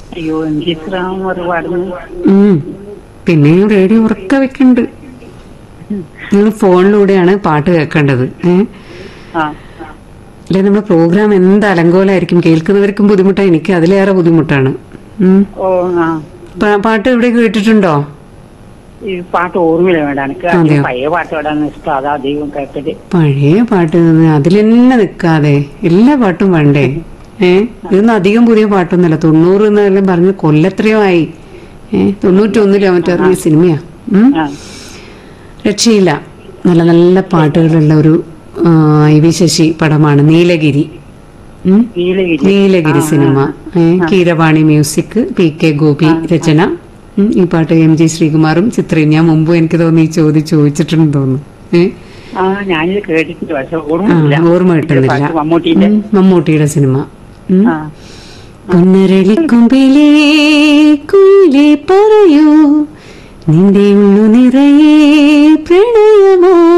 അയ്യോ M G Sreekumar പാടുന്നു ഉം. പിന്നെയും റേഡിയോ ഉറക്ക വെക്കുന്നുണ്ട് നിങ്ങൾ ഫോണിലൂടെയാണ് പാട്ട് കേൾക്കേണ്ടത് ഏഹ് ആ അല്ലെ നമ്മുടെ പ്രോഗ്രാം എന്ത് അലങ്കോലായിരിക്കും കേൾക്കുന്നവർക്കും ബുദ്ധിമുട്ടാണ് എനിക്ക് അതിലേറെ ബുദ്ധിമുട്ടാണ് ഉം. ഓ ആ പാ- പാട്ട് എവിടെ കേട്ടിട്ടുണ്ടോ ഈ പാട്ട് ഓർമ്മയില്ല വേണ്ട എനിക്ക് അതെയോ? പഴയ പാട്ട് പാടാൻ ഇഷ്ടം അതാ അധികം കേട്ടത് പഴയ പാട്ട് നിന്ന് അതിലെന്നെ നിൽക്കാതെ എല്ലാ പാട്ടും വേണ്ടേ ഏ ഇതൊന്നും അധികം പുതിയ പാട്ടൊന്നുമല്ല തൊണ്ണൂറ് എന്നെല്ലാം പറഞ്ഞ് കൊല്ലത്രയോ ആയി ഏ തൊണ്ണൂറ്റൊന്നിലോ മറ്റോ ഇറങ്ങിയ സിനിമയാ ഉം ആ രക്ഷയില്ല നല്ല നല്ല പാട്ടുകളുള്ള ഒരു ആ, ഐ വി ശശി പടമാണ് നീലഗിരി ഉം നീലഗിരി നീലഗിരി സിനിമ ഏ, Keeravani music P K Gopi രചന ഉം, ഈ പാട്ട് എം ജി ശ്രീകുമാറും ചിത്രയും ഞാൻ മുമ്പ് എനിക്ക് തോന്നി ഈ ചോദ്യം ചോദിച്ചിട്ടുണ്ടെന്ന് തോന്നുന്നു ഏ ആ ഞാനിത് കേട്ടിട്ടുണ്ട് പക്ഷെ ആ, ഓർമ്മയില്ല ഓർമ്മ കിട്ടുന്നില്ല പാട്ട് മമ്മൂട്ടിന്റെ ഉം, മമ്മൂട്ടിയുടെ സിനിമ ഉം. ആ പുനരളിക്കുമ്പിലേ കുയിലേ പറയൂ നിന്റെ ഉള്ളു നിറയെ പ്രണയ